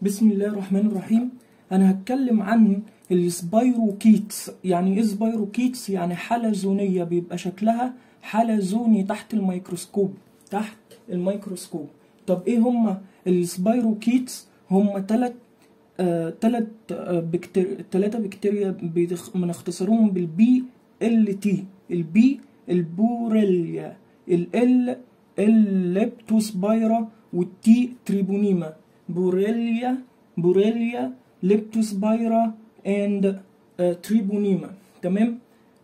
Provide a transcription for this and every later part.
بسم الله الرحمن الرحيم انا هتكلم عن السبايروكيتس يعني ايه سبايروكيتس يعني حالة زونية بيبقى شكلها حالة زوني تحت الميكروسكوب تحت الميكروسكوب طب ايه هما السبايروكيتس هما تلات آه تلات آه بكتيريا تلاتة بكتيريا بيدخ- بنختصرهم بالبي ال تي البي البوريليا ال الليبتوسبايرا والتي تريبونيما بوريليا بوريليا ليبتوسبايرا اند تريبونيما تمام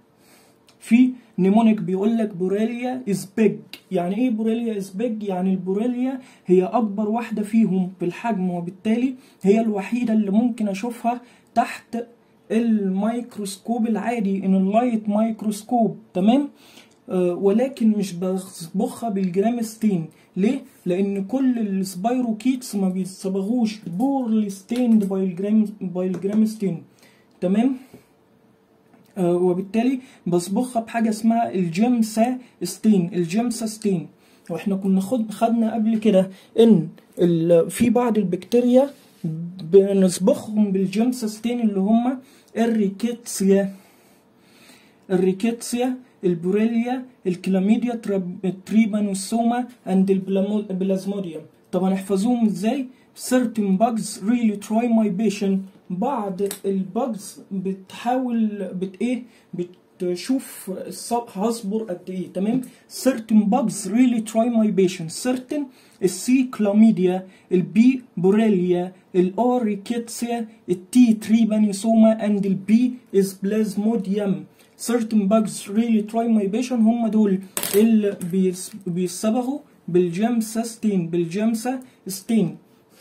في نيمونيك بيقول لك بوريليا از بيج يعني ايه بوريليا از بيج يعني البوريليا هي اكبر واحده فيهم في الحجم وبالتالي هي الوحيده اللي ممكن اشوفها تحت الميكروسكوب العادي ان اللايت مايكروسكوب تمام آه ولكن مش بصبغها بالجرام ستين ليه؟ لأن كل السبايروكيتس ما بيتصبغوش بورلي ستيند باي الجرام باي الجرام ستين تمام؟ آه وبالتالي بصبغها بحاجة اسمها الجيمسا ستين الجيمسا ستين واحنا كنا خد خدنا قبل كده ان ال- في بعض البكتيريا بنصبغهم بالجيمسا ستين اللي هما الريكيتسيا الريكيتسيا البوريليا الكلاميديا تراب- تريبانوسوما اند البلازموديوم طبعا احفظوهم ازاي certain bugs really try my patient بعض الباجز بتحاول بت ايه بتشوف الص- هصبر قد ايه تمام certain bugs really try my patient certain السي كلاميديا البي بوريليا الاوريكيتسيا التي تريبانيسوما اند البي از بلازموديوم certain bugs really try my patient هم دول اللي بيس- بيصبغوا بالجمسة ستين بالجمسة ستين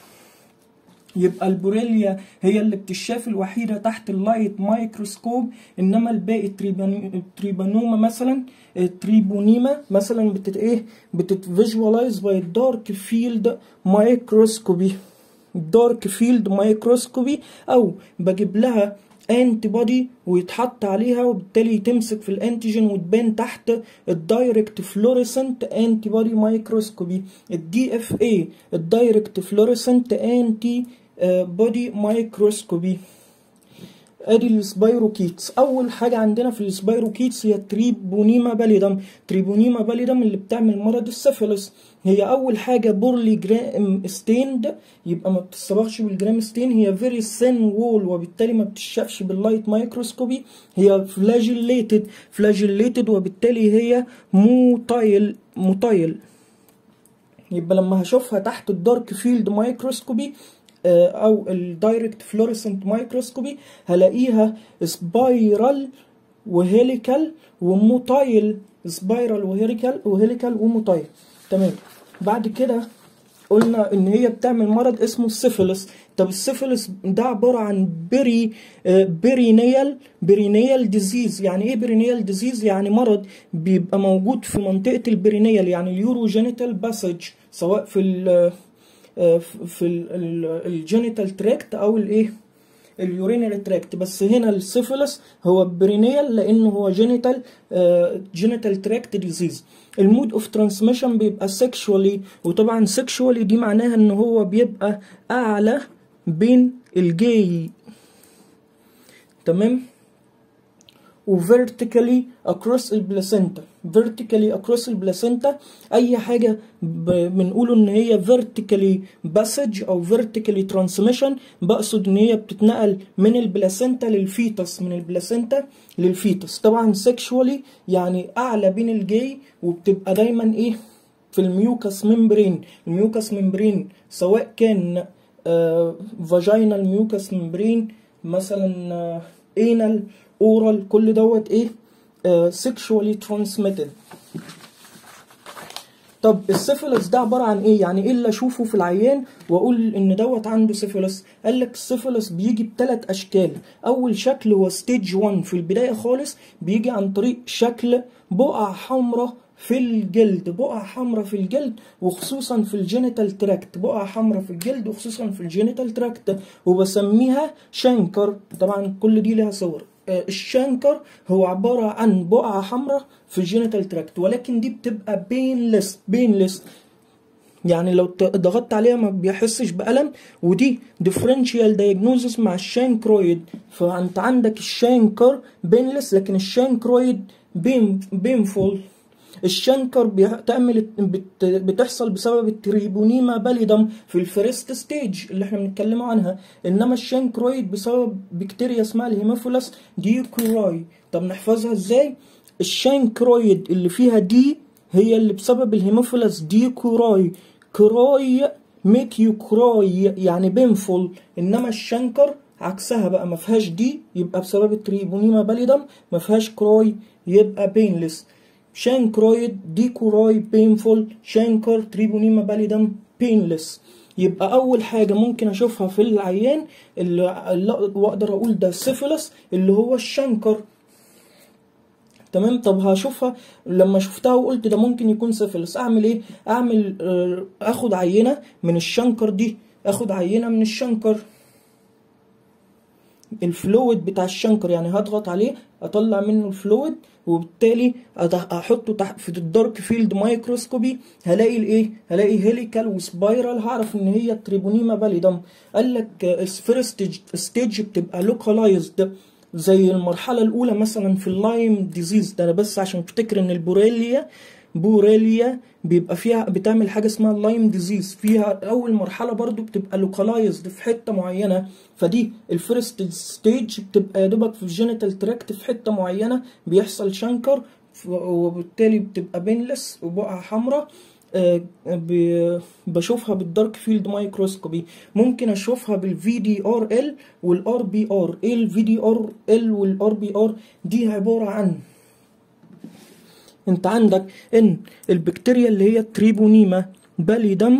يبقى البوريليا هي اللي بتشاف الوحيدة تحت اللايت مايكروسكوب انما الباقي التريباني- التريبانوما مثلا التريبونيما مثلا بتت ايه بتتفيجوالايز باي دارك فيلد مايكروسكوبي دارك فيلد مايكروسكوبي او بجيب لها انتي بودي ويتحط عليها وبالتالي تمسك في الانتيجين وتبان تحت الدايركت فلوريسنت انتي بودي مايكروسكوبي الدي اف اي الدايركت فلوريسنت انتي بودي مايكروسكوبي ادي السبايروكيتس اول حاجه عندنا في السبايروكيتس هي تريبونيما باليدم تريبونيما باليدم اللي بتعمل مرض السيفيلس هي اول حاجه بورلي جرام ستيند يبقى ما بتتصبغش بالجرام ستين هي فيري سين وول وبالتالي ما بتشافش باللايت مايكروسكوبي هي فلاجيليتد فلاجيليتد وبالتالي هي موتايل موتايل يبقى لما هشوفها تحت الدارك فيلد مايكروسكوبي آه، او الدايركت فلوريسنت مايكروسكوبي هلاقيها سبايرال وهيليكال وموتايل سبايرال وهيليكال وهيليكال وموتايل تمام بعد كده قلنا ان هي بتعمل مرض اسمه السيفيلس طب السيفيلس ده عباره عن بيري آه، بيرينيال بيرينيال ديزيز يعني ايه بيرينيال ديزيز يعني مرض بيبقى موجود في منطقه البيرينيال يعني اليوروجينيتال باسج سواء في ال في الجينيتال تراكت او الايه اليورينري تراكت بس هنا السيفيلس هو برينيال لانه هو جينيتال جينيتال تراكت ديزيز المود اوف ترانسميشن بيبقى سيكشوالي وطبعا سيكشوالي دي معناها ان هو بيبقى اعلى بين الجاي تمام وفيرتيكالي اكروس البلاسينتا فيرتيكالي اكروس البلاسينتا اي حاجه ب- بنقوله ان هي فيرتيكالي باسج او فيرتيكالي ترانسميشن بقصد ان هي بتتنقل من البلاسينتا للفيتس من البلاسينتا للفيتس طبعا سيكشوالي يعني اعلى بين الجاي وبتبقى دايما ايه في الميوكس ممبرين الميوكس ممبرين سواء كان فاجينال ميوكس ممبرين مثلا آه انال اورال كل دوت ايه سيكشوالي ترانسميتد طب السيفيلس ده عباره عن ايه يعني ايه اللي اشوفه في العيان واقول ان دوت عنده سيفيلس قال لك السيفيلس بيجي بثلاث اشكال اول شكل هو ستيج 1 في البدايه خالص بيجي عن طريق شكل بقع حمراء في الجلد بقع حمراء في الجلد وخصوصا في الجينيتال تراكت بقع حمراء في الجلد وخصوصا في الجينيتال تراكت وبسميها شانكر طبعا كل دي لها صور آه، الشانكر هو عبارة عن بقعة حمراء في الجينيتال تراكت ولكن دي بتبقى بينلس بينلس يعني لو ت- ضغطت عليها ما بيحسش بألم ودي differential diagnosis مع الشانكرويد فانت عندك الشانكر بينلس لكن الشانكرويد بين بينفول الشنكر بتعمل بت بتحصل بسبب التريبونيما باليدم في الفيرست ستيج اللي احنا بنتكلم عنها انما الشنكرويد بسبب بكتيريا اسمها الهيموفيلس ديكوراي طب نحفظها ازاي الشنكرويد اللي فيها دي هي اللي بسبب الهيموفيلس ديكوراي كراي ميك يو كراي يعني بينفول انما الشنكر عكسها بقى ما فيهاش دي يبقى بسبب التريبونيما باليدم ما فيهاش كراي يبقى بينلس شانكرويد ديكوراي بينفول شانكر تريبونيما باليدم بينلس يبقى اول حاجه ممكن اشوفها في العيان اللي اللي واقدر اقول ده سيفيلس اللي هو الشنكر تمام طب هشوفها لما شفتها وقلت ده ممكن يكون سيفيلس اعمل ايه اعمل آه، اخد عينه من الشنكر دي اخد عينه من الشنكر الفلويد بتاع الشنكر يعني هضغط عليه اطلع منه الفلويد وبالتالي أضع- احطه تحت في الدارك فيلد مايكروسكوبي هلاقي الايه هلاقي هيليكال وسبايرال هعرف ان هي تريبونيما باليدم قال لك الفيرست ستيج بتبقى لوكالايزد زي المرحله الاولى مثلا في اللايم ديزيز ده أنا بس عشان تفتكر ان البوريليا بوريليا بيبقى فيها بتعمل حاجه اسمها اللايم ديزيز فيها اول مرحله برضو بتبقى لوكالايزد في حته معينه فدي الفيرست ستيج بتبقى يا دوبك في الجينيتال تراكت في حته معينه بيحصل شنكر ف- وبالتالي بتبقى بينلس وبقعه حمراء آه، ب- بشوفها بالدارك فيلد مايكروسكوبي ممكن اشوفها بالفي دي ار ال والار بي ار ايه الفي دي ار ال والار بي ار دي عباره عن انت عندك ان البكتيريا اللي هي التريبونيما باليدم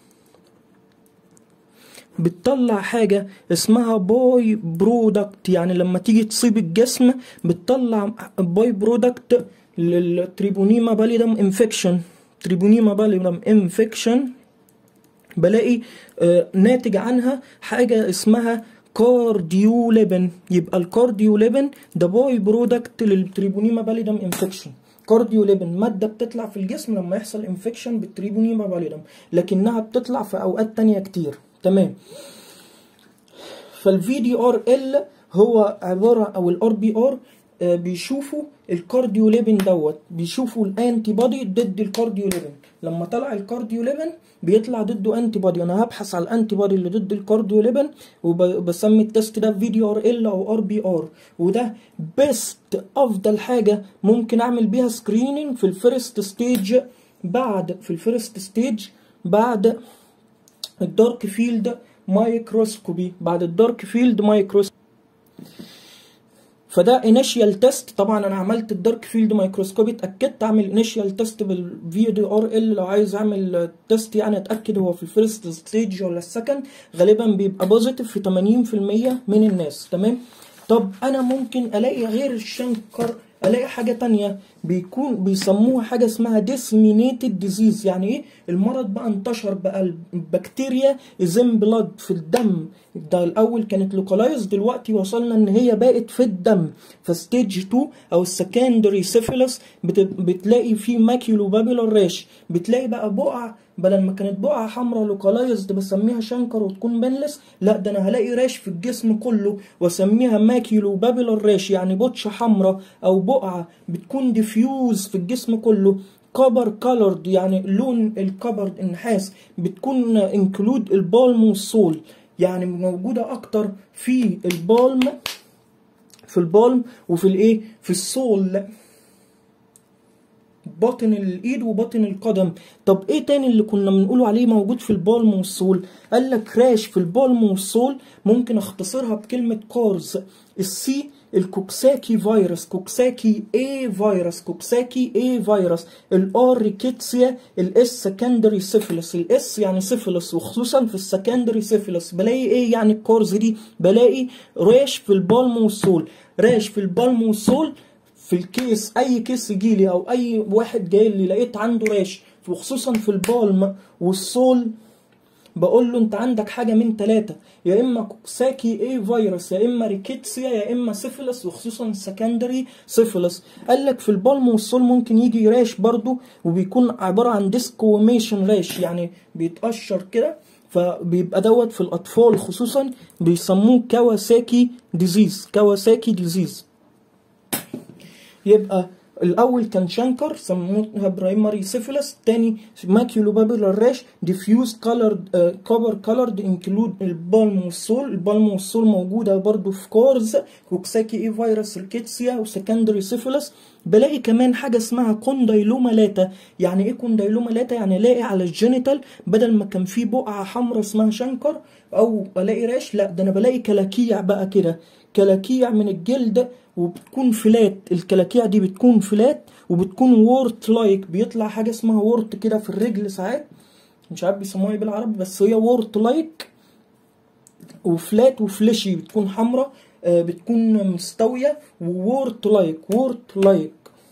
بتطلع حاجة اسمها باي برودكت يعني لما تيجي تصيب الجسم بتطلع باي برودكت للتريبونيما باليدم انفكشن تريبونيما باليدم انفكشن بلاقي آه، ناتج عنها حاجة اسمها كارديوليبن يبقى الكارديوليبن ده باي برودكت للتريبونيما باليدم انفكشن كارديوليبن مادة بتطلع في الجسم لما يحصل انفكشن بالتريبونيما باليدم لكنها بتطلع في اوقات تانية كتير تمام فالفي دي ار ال هو عباره او الار بي ار بيشوفوا الكارديوليبن دوت بيشوفوا الانتي بودي ضد الكارديوليبن لما طلع الكارديوليبن بيطلع ضده انتي بودي انا هبحث على الانتي بودي اللي ضد الكارديوليبن وبسمي التست ده في دي ار ال او ار بي ار وده بيست افضل حاجه ممكن اعمل بيها سكريننج في الفيرست ستيج بعد في الفيرست ستيج بعد الدارك فيلد مايكروسكوبي بعد الدارك فيلد مايكروسكوبي فده انيشيال تيست طبعا انا عملت الدارك فيلد مايكروسكوبي اتاكدت اعمل انيشيال تيست بالفي دي ار ال لو عايز اعمل تيست يعني اتاكد هو في الفيرست ستيج ولا السكند غالبا بيبقى بوزيتيف في 80% من الناس تمام طب انا ممكن الاقي غير الشنكر الاقي حاجه تانية بيكون بيسموها حاجه اسمها ديسمينيتد ديزيز يعني ايه المرض بقى انتشر بقى البكتيريا ازم بلاد في الدم ده الاول كانت لوكالايز دلوقتي وصلنا ان هي بقت في الدم فستيج 2 او السكندري سيفيلس بتلاقي فيه ماكيولو بابيلر ريش بتلاقي بقى بقع بدل ما كانت بقعة حمراء لوكالايزد بسميها شنكر وتكون بنلس لا ده انا هلاقي ريش في الجسم كله واسميها ماكيولو بابيلر ريش يعني بوتشة حمراء او بقعة بتكون ديفيوز في الجسم كله كبر كولرد يعني لون الكبر النحاس بتكون انكلود البالم والسول يعني موجودة اكتر في البالم في البالم وفي الايه في السول باطن الايد وباطن القدم طب ايه تاني اللي كنا بنقوله عليه موجود في البالم والسول قال لك راش في البالم والسول ممكن اختصرها بكلمة كارز السي الكوكساكي فيروس كوكساكي اي فيروس كوكساكي اي فيروس الار ريكيتسيا الاس سكندري سيفيلس الاس يعني سيفيلس وخصوصا في السكندري سيفيلس بلاقي ايه يعني الكورز دي بلاقي راش في البالم والسول راش في البالم والسول في الكيس اي كيس يجيلي او اي واحد جاي لي لقيت عنده راش وخصوصا في البالم والسول بقول له انت عندك حاجه من ثلاثه يا اما كوكساكي اي فيروس يا اما ريكيتسيا يا اما سيفيلس وخصوصا سكندري سيفيلس قال لك في البالم والسول ممكن يجي راش برضو وبيكون عباره عن ديسكوميشن راش يعني بيتقشر كده فبيبقى دوت في الاطفال خصوصا بيسموه كawasaki ديزيز كawasaki ديزيز يبقى الاول كان شانكر سموها برايمري سيفيلس الثاني ماكيولو بابيلر راش ديفيوز كولرد كوبر كولرد انكلود البالم والسول البالم والسول موجوده برضو في كورز كوكساكي اي فيروس ريكيتسيا وسكندري سيفيلس بلاقي كمان حاجه اسمها كوندايلوما لاتا يعني ايه كوندايلوما لاتا يعني الاقي على الجينيتال بدل ما كان في بقعه حمراء اسمها شنكر او الاقي راش لا ده انا بلاقي كلاكيع بقى كده كلاكيع من الجلد وبتكون فلات الكلاكيع دي بتكون فلات وبتكون وورت لايك بيطلع حاجه اسمها وورت كده في الرجل ساعات مش عارف بيسموها ايه بالعربي بس هي وورت لايك وفلات وفليشي بتكون حمراء آه بتكون مستويه وورت لايك وورت لايك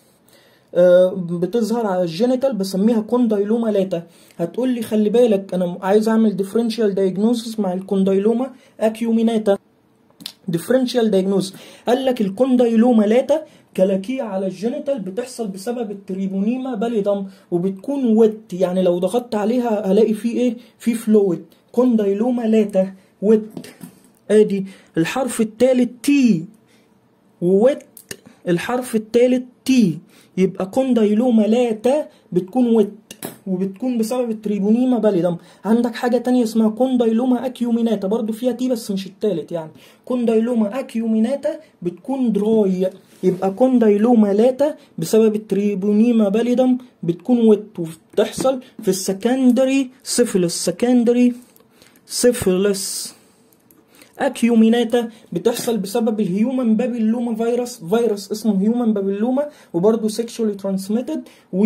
آه بتظهر على الجينيتال بسميها كوندايلوما لاتا هتقول لي خلي بالك انا عايز اعمل ديفرنشال دايجنوسيس مع الكوندايلوما اكيوميناتا ديفرنشال دايجنوز قال لك الكوندايلوما لاتا كلاكيع على الجينيتال بتحصل بسبب التريبونيما باليدم وبتكون ويت يعني لو ضغطت عليها هلاقي فيه ايه في فلويد كوندايلوما لاتا ويت ادي الحرف الثالث تي وويت الحرف الثالث تي يبقى كوندايلوما لاتا بتكون ويت وبتكون بسبب التريبونيما باليدم عندك حاجه تانية اسمها كوندايلوما اكيوميناتا برضو فيها تي بس مش التالت يعني كوندايلوما اكيوميناتا بتكون دراي يبقى كوندايلوما لاتا بسبب التريبونيما باليدم بتكون ويت وبتحصل في السكندري سيفيلس سكندري سيفيلس اكيوميناتا بتحصل بسبب الهيومن بابيلوما فيروس فيروس اسمه هيومن بابيلوما وبرضه سيكشوالي ترانسميتد و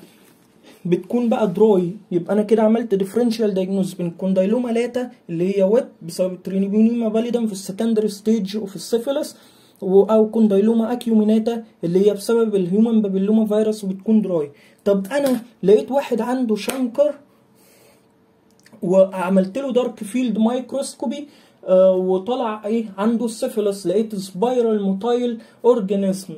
بتكون بقى دراي يبقى انا كده عملت ديفرنشال دايجنوز بين كوندايلوما لاتا اللي هي ويت بسبب الترينيبونيما باليدم في السكندري ستيج وفي السيفيلس او كوندايلوما اكيوميناتا اللي هي بسبب الهيومن بابيلوما فيروس وبتكون دراي طب انا لقيت واحد عنده شنكر وعملت له دارك فيلد مايكروسكوبي آه وطلع ايه عنده السيفيلس لقيت سبايرال موتايل اورجانيزم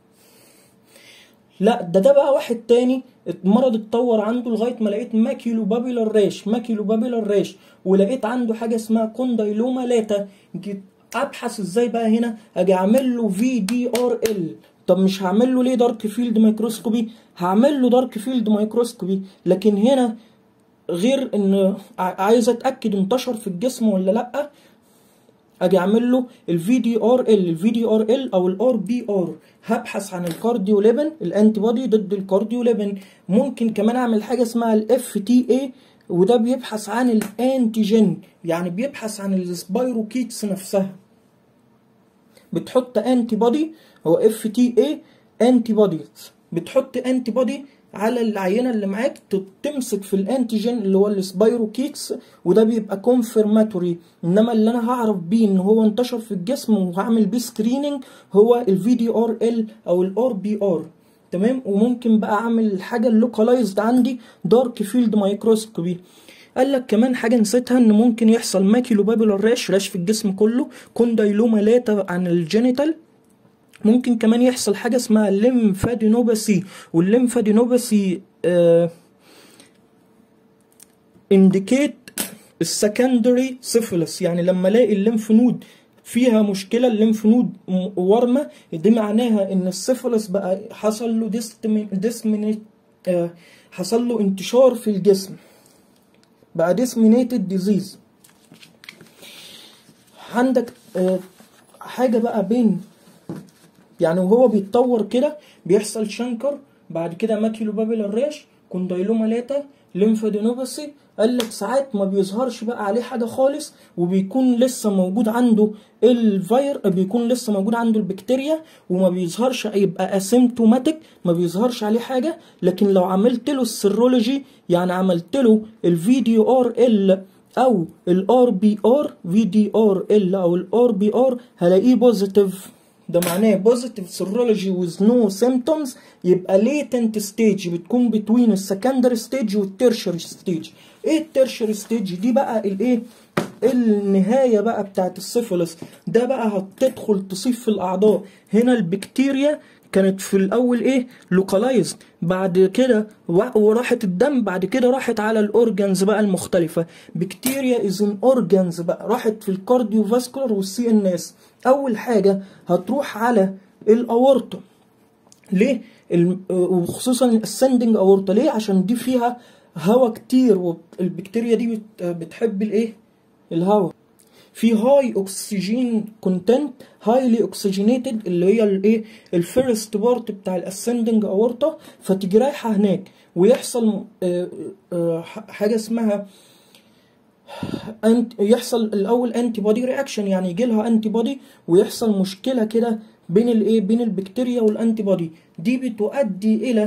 لا ده ده بقى واحد تاني المرض اتطور عنده لغايه ما لقيت ماكيلو بابيلر ريش ماكيلو بابيلر ريش ولقيت عنده حاجه اسمها كوندايلوما لاتا جيت ابحث ازاي بقى هنا اجي اعمل له في دي ار ال طب مش هعمل له ليه دارك فيلد مايكروسكوبي هعمل له دارك فيلد مايكروسكوبي لكن هنا غير ان عايز اتاكد انتشر في الجسم ولا لا اجي اعمل له الفي دي ار ال الفي دي ار ال او الار بي ار هبحث عن الكارديوليبن الانتي بودي ضد الكارديوليبن ممكن كمان اعمل حاجه اسمها الاف تي اي وده بيبحث عن الانتيجين يعني بيبحث عن السبايروكيتس نفسها بتحط انتي بودي هو اف تي اي انتي بوديز بتحط انتي بودي على العينه اللي معاك تمسك في الانتيجين اللي هو السبايروكيكس وده بيبقى كونفirmatory انما اللي انا هعرف بيه ان هو انتشر في الجسم وهعمل بيه سكريننج هو الفي دي ار ال او الار بي ار تمام وممكن بقى اعمل الحاجه اللوكالايزد عندي دارك فيلد مايكروسكوبي قال لك كمان حاجه نسيتها ان ممكن يحصل ماكيلو بابيلر راش راش في الجسم كله كوندايلوما لاتا عن الجينيتال ممكن كمان يحصل حاجه اسمها الليمفادينوباسي والليمفادينوباسي آه انديكيت السكندري سيفيلس يعني لما الاقي الليمف نود فيها مشكله الليمف نود ورمه دي معناها ان السيفيلس بقى حصل له ديسمينيت آه حصل له انتشار في الجسم بقى ديسمينيتد ديزيز عندك آه حاجه بقى بين يعني وهو بيتطور كده بيحصل شنكر بعد كده ماكيلو بابيلر ريش كوندايلوما لاتا ليمفادينوباسي قال لك ساعات ما بيظهرش بقى عليه حاجه خالص وبيكون لسه موجود عنده الفير بيكون لسه موجود عنده البكتيريا وما بيظهرش يبقى اسيمتوماتيك ما بيظهرش عليه حاجه لكن لو عملت له السيرولوجي يعني عملت له الفي دي ار ال او الار بي ار في دي ار ال او الار بي ار هلاقيه بوزيتيف ده معناه بوزيتيف سيرولوجي ويز نو سيمتومز يبقى ليتنت ستيج بتكون بتوين السكندري ستيج والتيرشري ستيج ايه الترشر ستيج دي بقى الايه النهايه بقى بتاعت السيفلس ده بقى هتدخل تصيب في الاعضاء هنا البكتيريا كانت في الاول ايه لوكالايزد بعد كده و- وراحت الدم بعد كده راحت على الاورجنز بقى المختلفه بكتيريا از ان اورجنز بقى راحت في الكارديو فاسكولار والسي ان اس اول حاجه هتروح على الاورطه ليه الم- وخصوصا الاسندنج اورطه ليه عشان دي فيها هواء كتير والبكتيريا دي بت- بتحب الايه الهواء في هاي اكسجين كونتنت هايلي اوكسجينيتد اللي هي الايه الفيرست بارت بتاع الاسندنج اورطه فتيجي رايحه هناك ويحصل آه، آه، ح- حاجه اسمها أنت يحصل الاول انتي بودي رياكشن يعني يجي لها انتي بودي ويحصل مشكله كده بين الايه بين البكتيريا والانتي بودي دي بتؤدي الى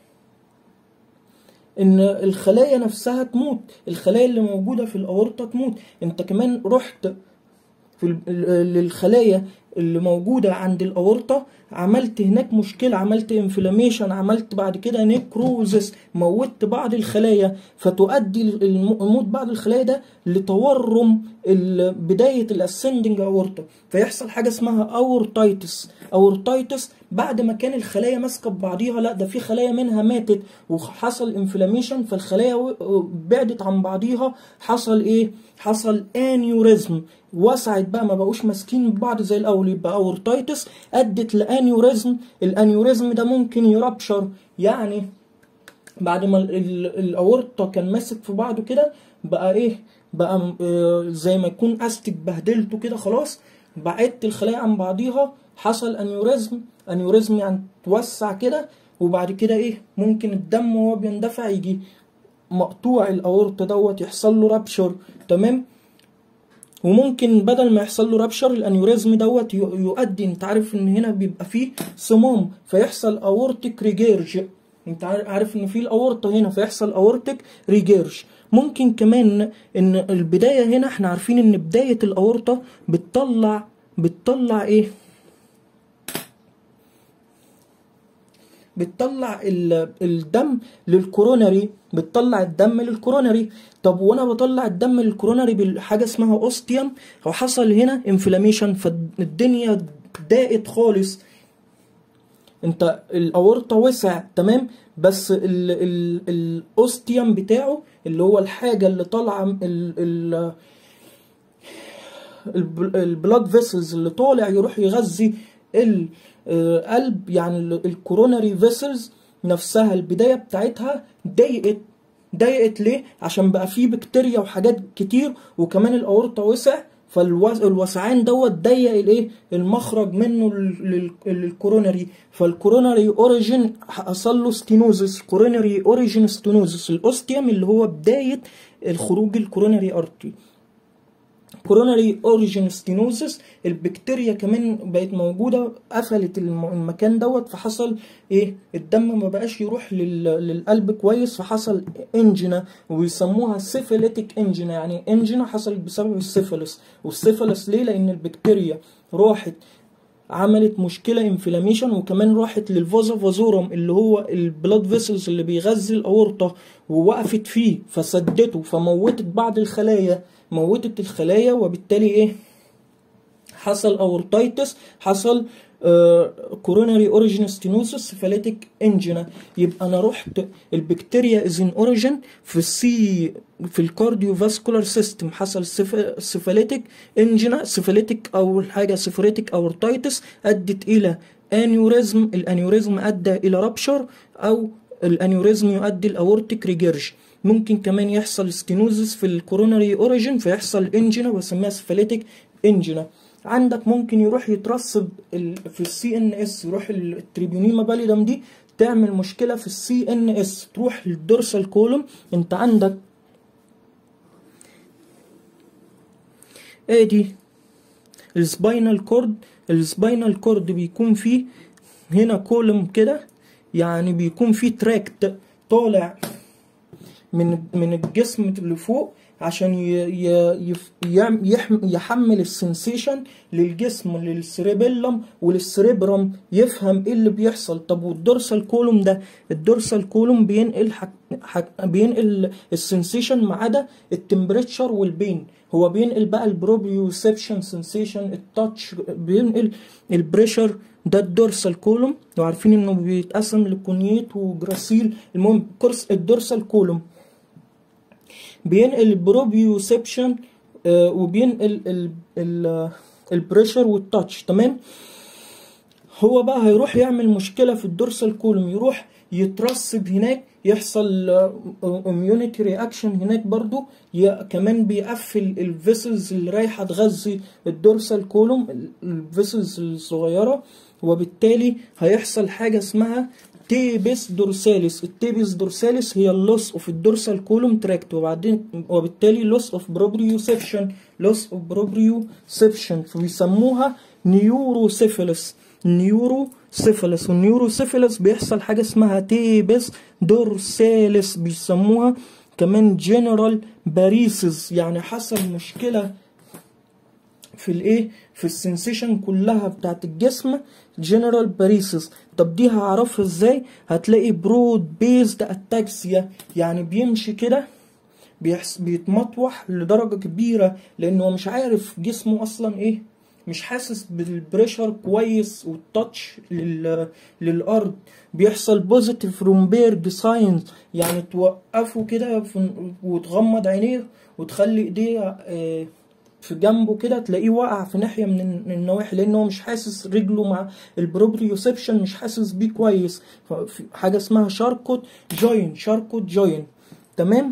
ان الخلايا نفسها تموت الخلايا اللي موجوده في الاورطه تموت انت كمان رحت في ال- ال- للخلايا اللي موجودة عند الأورطة عملت هناك مشكلة عملت انفلاميشن عملت بعد كده نيكروزس موتت بعض الخلايا فتؤدي الم- موت بعض الخلايا ده لتورم ال- بداية الاسندنج أورطة فيحصل حاجة اسمها أورتايتس أورتايتس بعد ما كان الخلايا ماسكة ببعضيها لا ده في خلايا منها ماتت وحصل انفلاميشن فالخلايا و- بعدت عن بعضيها حصل ايه حصل انيوريزم وسعت بقى ما بقوش ماسكين ببعض زي الاول يبقى اورتايتس ادت لانيوريزم الانيوريزم ده ممكن يربشر يعني بعد ما ال- ال- الاورطه كان ماسك في بعضه كده بقى ايه بقى م- آه، زي ما يكون استك بهدلته كده خلاص بعدت الخلايا عن بعضيها حصل انيوريزم انيوريزم يعني توسع كده وبعد كده ايه ممكن الدم وهو بيندفع يجي مقطوع الاورطه دوت يحصل له رابشر تمام وممكن بدل ما يحصل له رابشر الانيوريزم دوت ي- يؤدي انت عارف ان هنا بيبقى فيه صمام فيحصل اورتيك ريجيرج انت عار- عارف ان في الاورطه هنا فيحصل اورتيك ريجيرج ممكن كمان ان البدايه هنا احنا عارفين ان بدايه الاورطه بتطلع بتطلع ايه بتطلع ال- الدم للكورونري بتطلع الدم للكورونري طب وانا بطلع الدم للكورونري بحاجه اسمها اوستيوم او حصل هنا انفلاميشن فالدنيا ضاقت خالص انت الاورطه وسع تمام بس ال ال الاوستيوم بتاعه اللي هو الحاجه اللي طالعه ال ال البلاد فيسلز اللي طالع يروح يغذي القلب يعني الكوروناري فيسلز نفسها البدايه بتاعتها ضيقت ضيقت ليه عشان بقى فيه بكتيريا وحاجات كتير وكمان الاورطه وسع فالوسعان دوت ضيق الايه المخرج منه لل- لل- للكوروناري فالكوروناري اوريجين حصل له ستينوزس كوروناري اوريجين ستينوزس الاوستيوم اللي هو بدايه الخروج الكوروناري ارتري كوروناري اوريجين ستينوزس البكتيريا كمان بقت موجوده قفلت الم- المكان دوت فحصل ايه الدم ما بقاش يروح لل- للقلب كويس فحصل انجنا ويسموها سيفيليتيك انجنا يعني انجنا حصلت بسبب السيفيلس والسيفيلس ليه لان البكتيريا راحت عملت مشكله انفلاميشن وكمان راحت للفازا فازورم اللي هو البلاد فيسلز اللي بيغذي الاورطه ووقفت فيه فسدته فموتت بعض الخلايا موتت الخلايا وبالتالي ايه حصل اورتايتس حصل كوروناري اوريجين ستينوسس سيفاليتيك انجينا يبقى انا رحت البكتيريا از ان اوريجين في السي في الكارديو فاسكولار سيستم حصل سيفاليتيك انجينا سيفاليتيك او حاجه سيفريتيك اورتايتس ادت الى انيوريزم الانيوريزم ادى الى رابشر او الانيوريزم يؤدي الاورتيك ريجيرج ممكن كمان يحصل ستينوزس في الكوروناري اوريجين فيحصل انجينا بسميها سيفاليتيك انجينا عندك ممكن يروح يترسب ال- في السي ان اس يروح التريبيونيما باليدم دي تعمل مشكله في السي ان اس تروح للدورسال كولوم انت عندك ادي السباينال كورد السباينال كورد بيكون فيه هنا كولوم كده يعني بيكون فيه تراكت طالع من من الجسم اللي فوق عشان ي... ي... يف... يعم- يحم... يحمل السنسيشن للجسم للسريبيلم وللسريبرم يفهم ايه اللي بيحصل طب والدورسال كولوم ده الدورسال كولوم بينقل حك... حك... بينقل السنسيشن ما عدا التمبريتشر والبين هو بينقل بقى البروبيوسبشن سنسيشن التاتش بينقل البريشر ده الدورسال كولوم وعارفين انه بيتقسم لكونيت وجراسيل المهم كورس الدورسال كولوم بينقل البروبيوسبشن آه، وبينقل ال- ال- البريشر والتاتش تمام هو بقى هيروح يعمل مشكله في الدورسال كولوم يروح يترسب هناك يحصل اميونيتي رياكشن هناك برضو ي- كمان بيقفل الفيسلز اللي رايحه تغذي الدورسال كولوم الفيسلز الصغيره وبالتالي هيحصل حاجه اسمها تيبس دورساليس التيبس دورساليس هي اللوس اوف الدورسال كولوم تراكت وبعدين وبالتالي لوس اوف بروبريوسبشن لوس اوف بروبريوسبشن فبيسموها نيوروسيفيلس نيوروسيفيلس والنيوروسيفيلس بيحصل حاجه اسمها تيبس دورساليس بيسموها كمان جنرال باريسز يعني حصل مشكله في الايه في السنسيشن كلها بتاعت الجسم جنرال باريسس طب دي هعرفها ازاي هتلاقي برود بيزد اتاكسيا يعني بيمشي كده بيحس بيتمطوح لدرجة كبيرة لأنه هو مش عارف جسمه أصلا إيه مش حاسس بالبريشر كويس والتاتش لل... للأرض بيحصل بوزيتيف رومبيرج ساينز يعني توقفه كده في... وتغمض عينيه وتخلي ايديه آه، في جنبه كده تلاقيه واقع في ناحية من الن- النواحي لأنه هو مش حاسس رجله مع البروبريوسبشن مش حاسس بيه كويس ففي حاجة اسمها شاركوت جوين شاركوت جوين تمام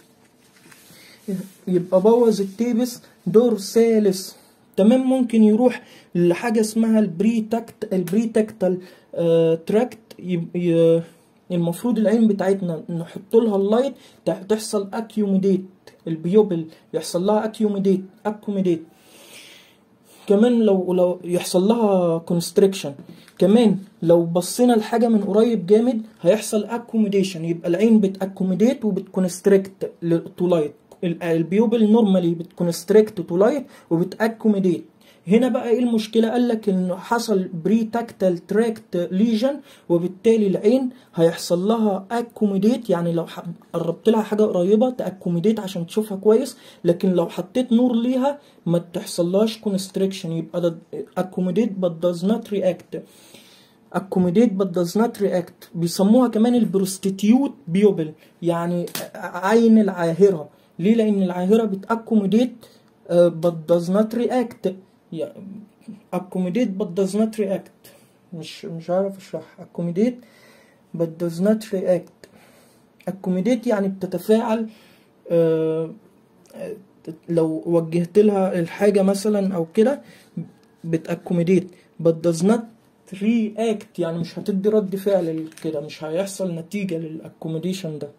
يبقى بوظ التيبس دورسالس تمام ممكن يروح لحاجه اسمها البريتاكت البريتاكتال آه تراكت يب- ي- المفروض العين بتاعتنا نحط لها اللايت تح- تحصل اكيوميديت البيوبل يحصل لها اكيوميديت اكوميديت كمان لو لو يحصل لها كونستريكشن كمان لو بصينا لحاجه من قريب جامد هيحصل اكوميديشن يبقى العين بتاكوميديت وبتكونستريكت تو لايت البيوبل نورمالي بتكونستريكت تو لايت وبتاكوميديت هنا بقى ايه المشكله قال لك انه حصل بري تاكتال تراكت ليجن وبالتالي العين هيحصل لها اكوميديت يعني لو ح- قربت لها حاجه قريبه تاكوميديت عشان تشوفها كويس لكن لو حطيت نور ليها ما تحصلهاش كونستريكشن يبقى ده اكوميديت but does not react accommodate but does not react بيسموها كمان البروستيتيوت بيوبل يعني عين العاهرة ليه لأن العاهرة بتأكوموديت but does not react يعني accommodate but does not react مش مش عارف اشرح accommodate but does not react accommodate يعني بتتفاعل آه، آه، لو وجهت لها الحاجة مثلا أو كده بتأكوموديت but does not react يعني مش هتدي رد فعل كده مش هيحصل نتيجة للأكوموديشن ده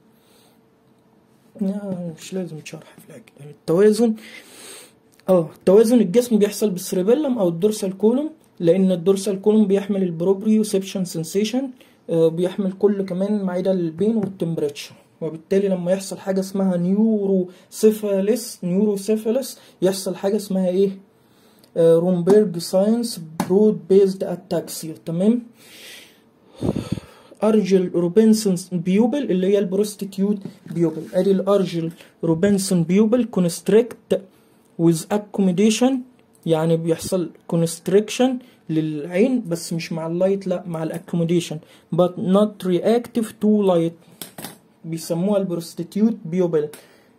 لا، مش لازم تشرح في الأك- التوازن اه توازن الجسم بيحصل بالسريبيلم او الدورسال كولوم لان الدورسال كولوم بيحمل البروبريوسبشن سنسيشن بيحمل كل كمان ما عدا البين والتمبريتشر وبالتالي لما يحصل حاجه اسمها نيوروسيفاليس نيوروسيفاليس يحصل حاجه اسمها ايه رومبيرج ساينس برود بيزد اتاكسيا تمام ارجل روبنسون بيوبل اللي هي البروستيتيوت بيوبل ادي الارجل روبنسون بيوبل كونستريكت with accommodation يعني بيحصل constriction للعين بس مش مع اللايت لا مع الاكوموديشن but not reactive to light بيسموها البروستيتيوت بيوبل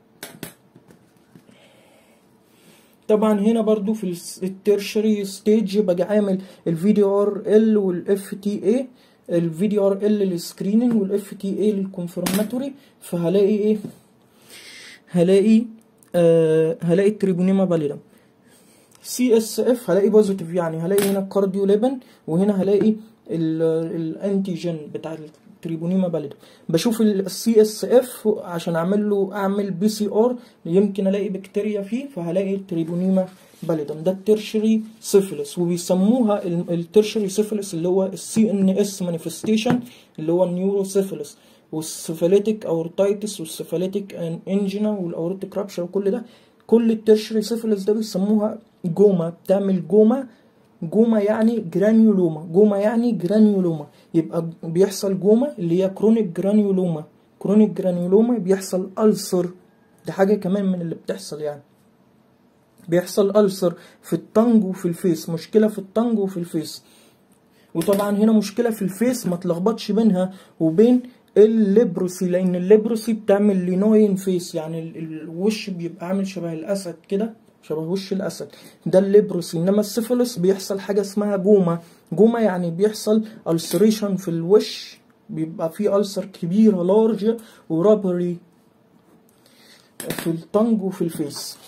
طبعا هنا برضو في التيرشري ستيج باجي عامل الفيديو ار ال والاف تي اي الفيديو ار ال للسكريننج والاف تي اي للكونفرماتوري فهلاقي ايه هلاقي آه هلاقي التريبونيما باليدم سي اس اف هلاقي بوزيتيف يعني هلاقي هنا الكارديو ليبن وهنا هلاقي الانتيجين بتاع التريبونيما باليدم بشوف السي اس اف عشان اعمل له اعمل بي سي ار يمكن الاقي بكتيريا فيه فهلاقي التريبونيما باليدم ده الترشري سيفلس وبيسموها الترشري سيفلس اللي هو السي ان اس مانيفستيشن اللي هو النيورو سيفلس والسيفاليتيك اورتايتس والسيفاليتيك انجينا والاورتيك رابشر وكل ده كل الترشري سيفلس ده بيسموها جوما بتعمل جوما جوما يعني جرانيولوما جوما يعني جرانيولوما يبقى بيحصل جوما اللي هي كرونيك جرانيولوما كرونيك جرانيولوما بيحصل ألسر دي حاجة كمان من اللي بتحصل يعني بيحصل ألسر في الطنج وفي الفيس مشكلة في الطنج وفي الفيس وطبعا هنا مشكلة في الفيس ما تلخبطش بينها وبين الليبروسي لأن الليبروسي بتعمل لينوين فيس يعني ال- الوش بيبقى عامل شبه الأسد كده شبه وش الأسد ده الليبروسي إنما السيفلس بيحصل حاجة اسمها جوما جوما يعني بيحصل ألسريشن في الوش بيبقى فيه ألسر كبيرة لارج ورابري في الطنج وفي الفيس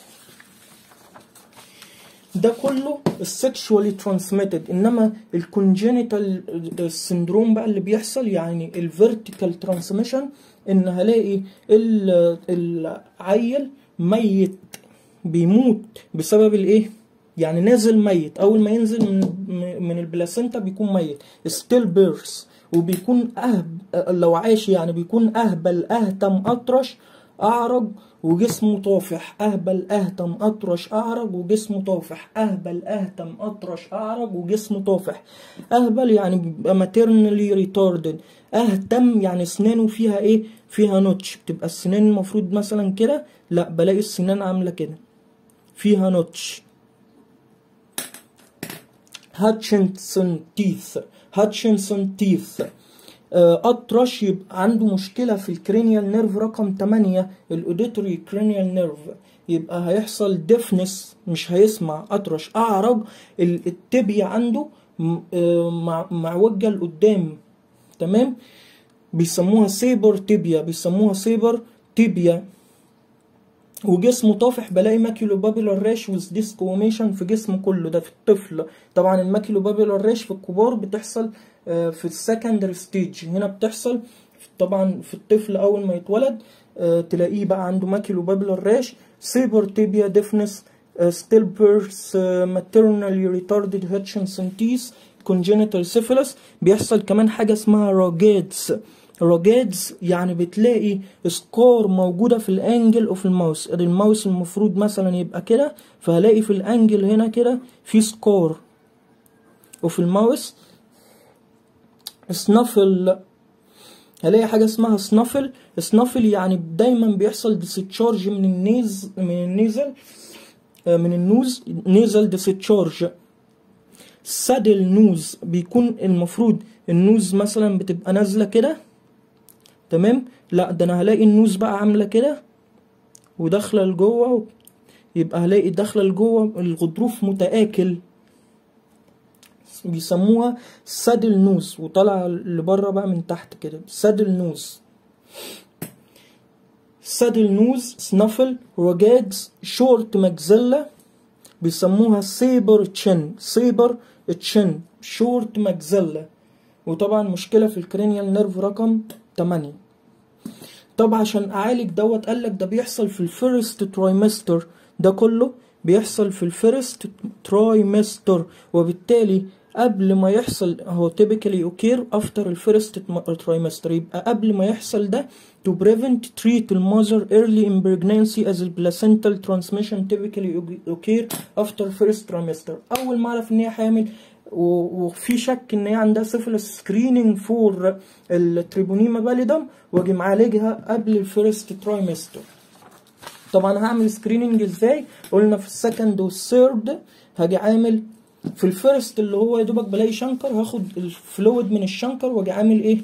ده كله السكشوالي ترانسميتد انما الكونجينيتال السندروم بقى اللي بيحصل يعني الفيرتيكال ترانسميشن ان هلاقي ال- العيل ميت بيموت بسبب الايه يعني نازل ميت اول ما ينزل من من البلاسينتا بيكون ميت ستيل بيرث وبيكون أهب لو عايش يعني بيكون اهبل اهتم اطرش اعرج وجسمه طافح اهبل اهتم اطرش اعرج وجسمه طافح اهبل اهتم اطرش اعرج وجسمه طافح اهبل يعني بيبقى ماتيرنالي ريتاردد اهتم يعني اسنانه فيها ايه فيها نوتش بتبقى السنان المفروض مثلا كده لا بلاقي السنان عامله كده فيها نوتش هاتشنسون تيث هاتشنسون تيث أطرش يبقى عنده مشكلة في الكرينيال نيرف رقم 8 الأوديتوري كرينيال نيرف يبقى هيحصل ديفنس مش هيسمع أطرش أعرج ال- التبية عنده م- آه، مع- معوجة لقدام تمام بيسموها سيبر تيبيا بيسموها سيبر تيبيا وجسمه طافح بلاقي ماكيلو بابيلر ريش ويز ديسكوميشن في جسمه كله ده في الطفل طبعا الماكيلو بابيلر ريش في الكبار بتحصل آه، في السكندري ستيج هنا بتحصل طبعا في الطفل اول ما يتولد آه، تلاقيه بقى عنده ماكيلو بابيلر ريش سيبر تيبيا ديفنس ستيل بيرث ماتيرنالي ريتاردد هاتشنسون تيس كونجينيتال سيفيلس بيحصل كمان حاجه اسمها روجيدز روجيدز يعني بتلاقي سكور موجوده في الانجل اوف الماوس الماوس المفروض مثلا يبقى كده فهلاقي في الانجل هنا كده في سكور وفي الماوس سنافل هلاقي حاجه اسمها سنافل سنافل يعني دايما بيحصل ديستشارج من النيز من النيزل آه، من النوز نيزل ديستشارج سادل نوز بيكون المفروض النوز مثلا بتبقى نازله كده تمام لا ده انا هلاقي النوز بقى عامله كده وداخله لجوه يبقى هلاقي داخله لجوه الغضروف متآكل بيسموها سادل نوز وطالعه لبره بقى من تحت كده سادل نوز سادل نوز سنافل روجاجز شورت ماكزيلا بيسموها سيبر تشن سيبر تشن شورت ماكزيلا وطبعا مشكلة في الكرينيال نيرف رقم 8 طب عشان اعالج دوت قالك ده بيحصل في الفيرست ترايمستر ده كله بيحصل في الفيرست ترايمستر وبالتالي قبل ما يحصل هو typically occur after الفيرست ترايمستر يبقى قبل ما يحصل ده to prevent treat the mother early in pregnancy as the placental transmission typically occur after first trimester اول ما اعرف ان هي حامل و- وفي شك ان هي عندها سيفلس سكريننج فور التريبونيما باليدم واجي معالجها قبل الفيرست ترايمستر طبعا هعمل سكريننج ازاي قلنا في السكند والثيرد هاجي عامل في الفيرست اللي هو يا دوبك بلاقي شنكر هاخد الفلويد من الشنكر واجي عامل ايه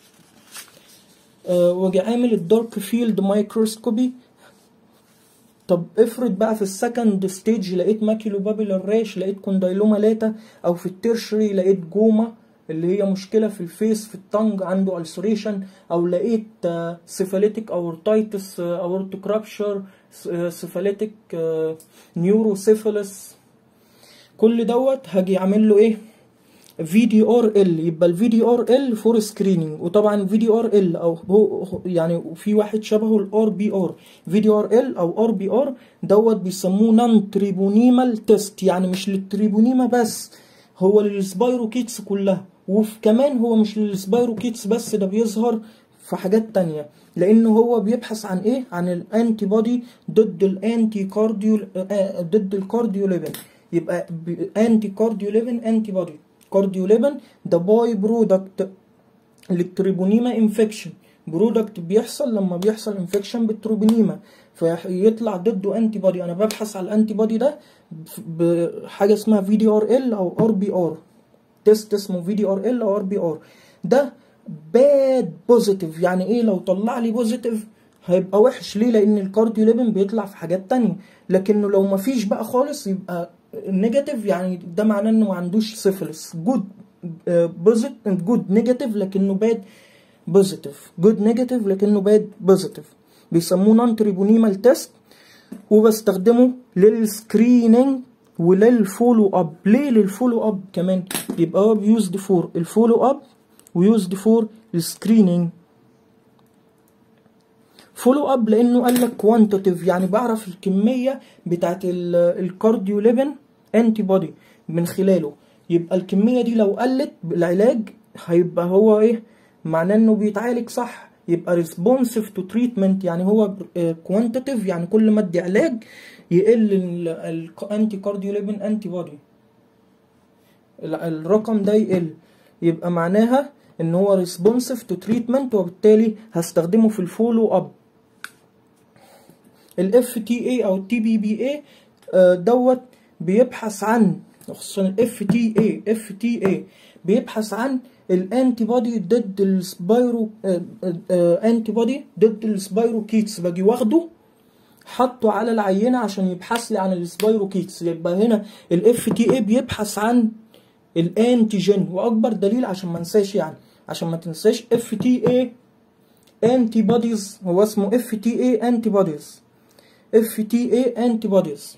آه واجي عامل الدارك فيلد مايكروسكوبي طب افرض بقى في السكند ستيج لقيت ماكيلو بابيلر ريش لقيت كوندايلوما لاتا او في التيرشري لقيت جوما اللي هي مشكله في الفيس في التنج عنده السوريشن او لقيت سيفاليتيك اورتايتس اورتيك رابشر سيفاليتيك نيوروسيفالس كل دوت هاجي اعمل له ايه في دي ار ال يبقى الفي دي ار ال فور سكريننج وطبعا في دي ار ال او هو هو- يعني في واحد شبهه الار بي ار في دي ار ال او ار بي ار دوت بيسموه نون تريبونيمال تيست يعني مش للتريبونيما بس هو للسبايروكيتس كلها وكمان هو مش للسبايروكيتس بس ده بيظهر في حاجات تانية لانه هو بيبحث عن ايه عن الانتي بودي ضد الانتي كارديو آه، ضد الكارديوليبين يبقى انتي كارديوليبين انتي بودي كارديوليبين ده باي برودكت للتريبونيما انفكشن برودكت بيحصل لما بيحصل انفكشن بالتروبونيما فيطلع ضده انتي بودي انا ببحث على الانتي بودي ده بحاجه اسمها في دي ار ال او ار بي ار تيست اسمه في دي ار ال او ار بي ار ده باد بوزيتيف يعني ايه لو طلع لي بوزيتيف هيبقى وحش ليه لان الكارديو ليبن بيطلع في حاجات تانية لكنه لو مفيش بقى خالص يبقى نيجاتيف يعني ده معناه انه ما عندوش سيفلس جود بوزيتيف جود نيجاتيف لكنه باد بوزيتيف جود نيجاتيف لكنه باد بوزيتيف بيسموه نون تريبونيمال تيست وبستخدمه للسكريننج وللفولو اب ليه للفولو اب كمان يبقى هو بيوزد فور الفولو اب ويوزد فور السكريننج فولو اب لانه قال لك كوانتيتيف يعني بعرف الكميه بتاعت الكارديو ليبن انتي بودي من خلاله يبقى الكميه دي لو قلت بالعلاج هيبقى هو ايه معناه انه بيتعالج صح يبقى ريسبونسيف تو تريتمنت يعني هو كوانتيتيف يعني كل ما ادي علاج يقل الانتي كارديو ليبن انتي بودي الرقم ده يقل يبقى معناها ان هو ريسبونسيف تو تريتمنت وبالتالي هستخدمه في الفولو اب الاف تي اي او التي بي بي اي دوت بيبحث عن خصوصا الاف تي اي اف تي اي بيبحث عن الانتي بودي ضد السبايرو انتي بودي ضد السبايروكيتس باجي واخده حطه على العينه عشان يبحث لي عن السبايروكيتس يبقى هنا الاف تي اي بيبحث عن الانتيجين واكبر دليل عشان ما انساش يعني عشان ما تنساش اف تي اي انتي بوديز هو اسمه اف تي اي انتي بوديز اف تي اي انتي بوديز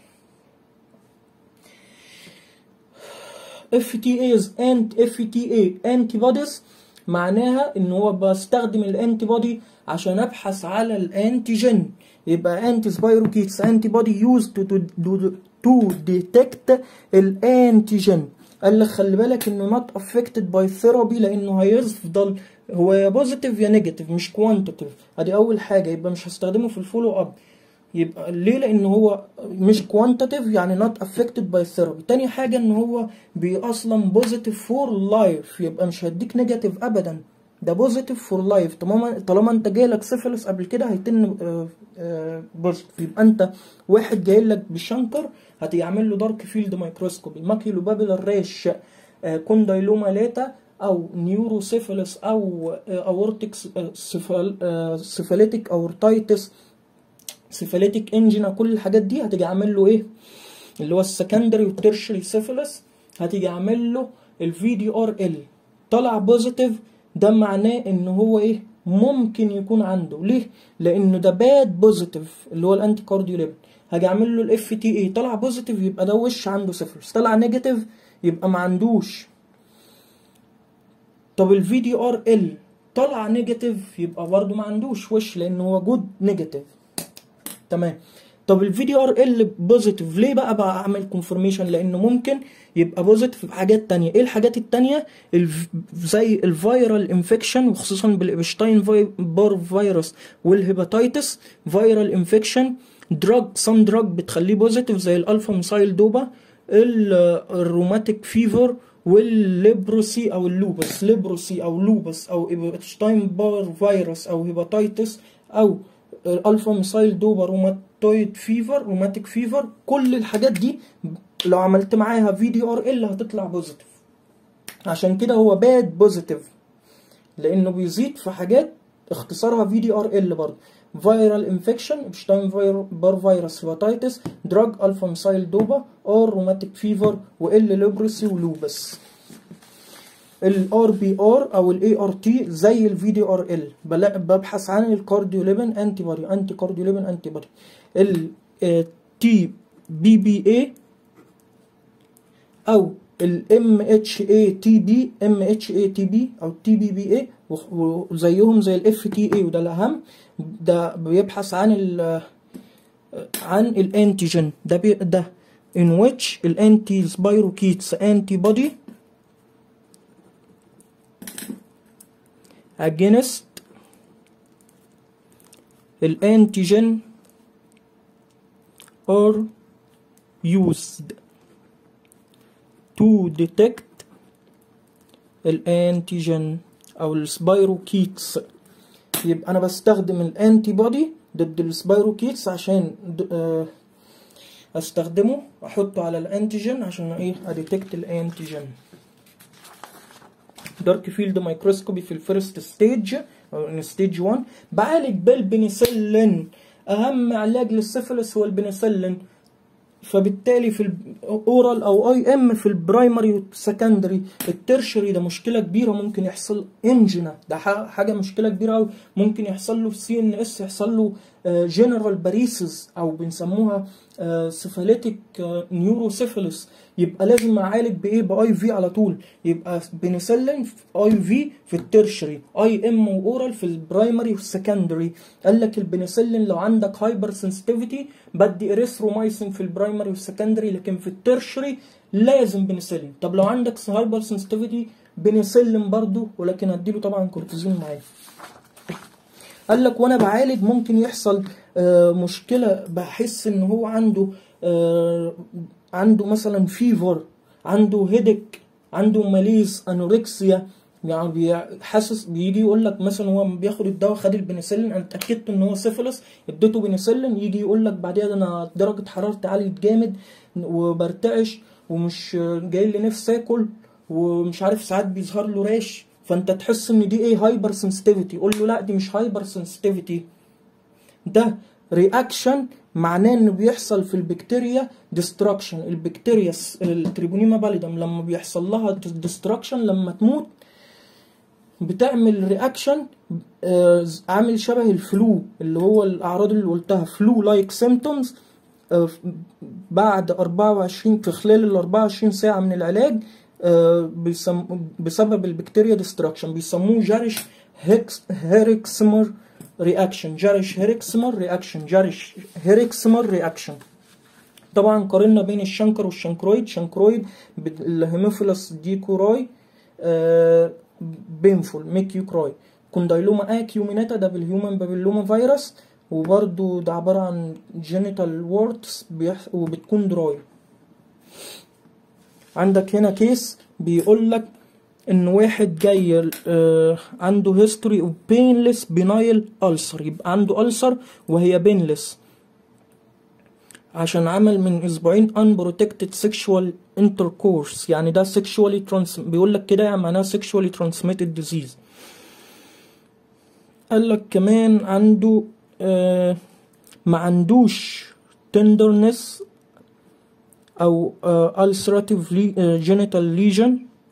اف تي ايز انت اف تي اي انتي بوديز معناها ان هو بستخدم الانتي بودي عشان ابحث على الانتيجين يبقى انتي سبايروكيتس انتي بودي يوز تو تو ديتكت الانتيجين قال لك خلي بالك انه نوت افكتد باي ثيرابي لانه هيفضل هو يا بوزيتيف يا نيجاتيف مش كوانتيتيف ادي اول حاجه يبقى مش هستخدمه في الفولو اب يبقى ليه لان هو مش كوانتيتيف يعني نوت افكتد باي ثيرابي تاني حاجه ان هو بي اصلا بوزيتيف فور لايف يبقى مش هديك نيجاتيف ابدا ده بوزيتيف فور لايف طالما طالما انت جايلك سيفلس قبل كده هيتن بوزيتيف يبقى انت واحد جاي لك بالشنكر هتعمل له دارك فيلد مايكروسكوبي ماكيلو بابيلر ريش كوندايلوما لاتا او نيوروسيفلس او اورتيك سيفاليتيك اورتايتس سيفاليتيك انجينا كل الحاجات دي هتيجي عامل له ايه اللي هو السكندري والترشري سيفلس هتيجي عامل له الفي دي ار ال طلع بوزيتيف ده معناه ان هو ايه ممكن يكون عنده ليه لانه ده باد بوزيتيف اللي هو الانتي كارديو ليبل هاجي اعمل له الاف تي اي طلع بوزيتيف يبقى ده وش عنده سيفلس طلع نيجاتيف يبقى ما عندوش طب الفي دي ار ال طلع نيجاتيف يبقى برضه ما عندوش وش لان هو جود نيجاتيف تمام طب الفي ار ال بوزيتيف ليه بقى بقى اعمل كونفرميشن لانه ممكن يبقى بوزيتيف في حاجات تانية ايه الحاجات التانية الف... زي الفيرال انفكشن وخصوصا بالابشتاين في... بار فيروس والهيباتيتس فيرال انفكشن دراج سم دراج بتخليه بوزيتيف زي الالفا ميسايل دوبا الروماتيك فيفر والليبروسي او اللوبس ليبروسي او لوبس او ابشتاين بار فيروس او هيباتيتس او الالفا ميسايل دوبا روماتويد فيفر روماتيك فيفر كل الحاجات دي لو عملت معاها في دي ار ال هتطلع بوزيتيف عشان كده هو باد بوزيتيف لانه بيزيد في حاجات اختصارها في دي ار ال برضه فيرال انفكشن ابشتاين بار فيروس هيباتيتس دراج الفا ميسايل دوبا اور روماتيك فيفر وال ليبروسي ولوبس الار بي ار او الاي ار تي زي الفي دي ار ال ببحث عن الكارديو ليبن انتي بودي انتي كارديو ليبن انتي بودي التي بي بي اي او الام اتش اي تي بي ام اتش اي تي بي او تي بي بي اي وزيهم زي الاف تي اي وده الاهم ده بيبحث عن ال عن الانتيجين ده بي ده in which الانتي سبايروكيتس انتي بودي against الانتيجين are used to detect الانتيجين او السبايروكيتس يبقى انا بستخدم الانتي بودي ضد السبايروكيتس عشان د- آه، استخدمه احطه على الانتيجين عشان ايه اديتكت الانتيجين دارك فيلد مايكروسكوبي في الفيرست ستيج او ان ستيج 1 بعالج بالبنسلين اهم علاج للسيفلس هو البنسلين فبالتالي في الاورال او اي ام في البرايمري والسكندري الترشري ده مشكله كبيره ممكن يحصل انجنا ده ح- حاجه مشكله كبيره قوي ممكن يحصل له سي ان اس يحصل له جنرال باريسز او بنسموها سيفاليتيك نيوروسيفاليس يبقى لازم اعالج بايه باي في على طول يبقى بنسلين اي في في الترشري اي ام واورال في البرايمري والسكندري قال لك البنسلين لو عندك هايبر سنسيتيفيتي بدي اريثرومايسين في البرايمري والسكندري لكن في الترشري لازم بنسلين طب لو عندك هايبر سنسيتيفيتي بنسلين برضو ولكن اديله طبعا كورتيزون معاه قال لك وانا بعالج ممكن يحصل آه، مشكله بحس ان هو عنده آه، عنده مثلا فيفر عنده هيدك عنده ماليز انوركسيا يعني بي- حاسس بيجي يقول لك مثلا هو بياخد الدواء خد البنسلين انا اتاكدت ان هو سيفلس اديته بنسلين يجي يقول لك بعديها ده انا درجه حرارتي عاليه جامد وبرتعش ومش جاي لي نفسي اكل ومش عارف ساعات بيظهر له ريش فانت تحس ان دي ايه هايبر سنسيتيفيتي قول له لا دي مش هايبر سنسيتيفيتي ده رياكشن معناه انه بيحصل في البكتيريا ديستراكشن البكتيريا س- التريبونيما باليدم لما بيحصل لها ديستراكشن لما تموت بتعمل رياكشن عامل شبه الفلو اللي هو الاعراض اللي قلتها فلو لايك سيمتومز بعد 24 في خلال ال 24 ساعه من العلاج آه، بيسم بسبب البكتيريا ديستراكشن بيسموه جارش هيكس هيركسمر رياكشن جارش هيركسمر رياكشن جارش هيركسمر رياكشن طبعا قارنا بين الشنكر والشنكرويد شنكرويد بت- الهيموفيلس ديكوراي آه بينفول ميك يو كراي كوندايلوما اكيوميناتا ده بالهيومن بابيلوما فيروس وبرضو ده عبارة عن جينيتال وورتس وبتكون دراي عندك هنا كيس بيقول لك ان واحد جاي آه، عنده هيستوري اوف بينلس بينايل ألسر يبقى عنده ألسر وهي بينلس عشان عمل من اسبوعين unprotected sexual intercourse يعني ده sexually trans بيقول لك كده يعني معناها sexually transmitted disease قال لك كمان عنده آه ما عندوش tenderness او آه ulcerative le- آه genital lesion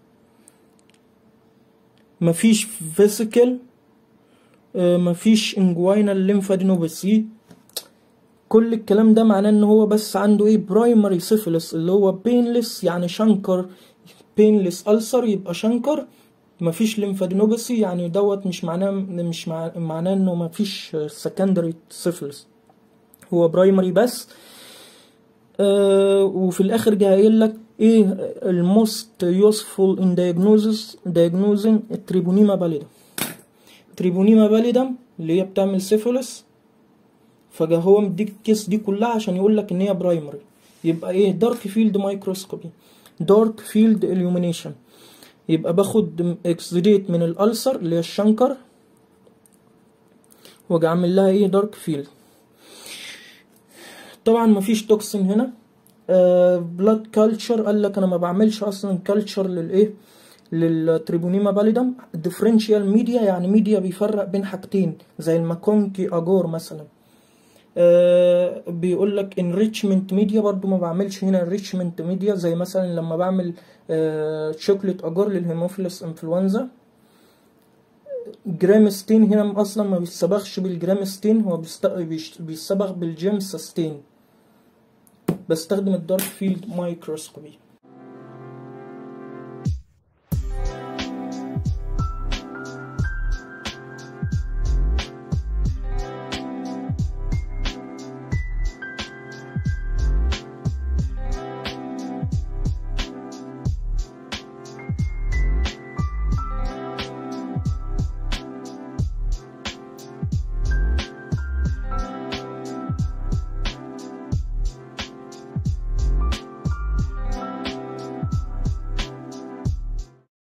مفيش vesicle آه مفيش inguinal lymphadenopathy كل الكلام ده معناه ان هو بس عنده ايه برايمري سيفيلس اللي هو بينلس يعني شنكر بينلس ألسر يبقى شنكر مفيش ليمفادينوباثي يعني دوت مش معناه مش مع- معناه انه مفيش سكندري سيفيلس هو برايمري بس آه وفي الاخر جه قايل لك ايه الموست يوسفول ان diagnosis diagnosing التريبونيما باليدم تريبونيما باليدم اللي هي بتعمل سيفيلس فجا هو مديك الكيس دي كلها عشان يقول لك ان هي برايمري يبقى ايه دارك فيلد مايكروسكوبي دارك فيلد illumination يبقى باخد اكسديت من الالسر اللي هي الشنكر واجي اعمل لها ايه دارك فيلد طبعا مفيش توكسين هنا بلاد كلتشر قال لك انا ما بعملش اصلا كلتشر للايه للتريبونيما باليدم ديفرنشيال ميديا يعني ميديا بيفرق بين حاجتين زي الماكونكي اجور مثلا آه بيقول لك انريتشمنت ميديا برضو ما بعملش هنا انريتشمنت ميديا زي مثلا لما بعمل آه شوكليت اجار للهيموفيلس انفلونزا جرامستين هنا اصلا ما بيتصبغش بالجرامستين هو بيست- بيش- بيتصبغ بالجيمس ستين بستخدم الدارك فيلد مايكروسكوبي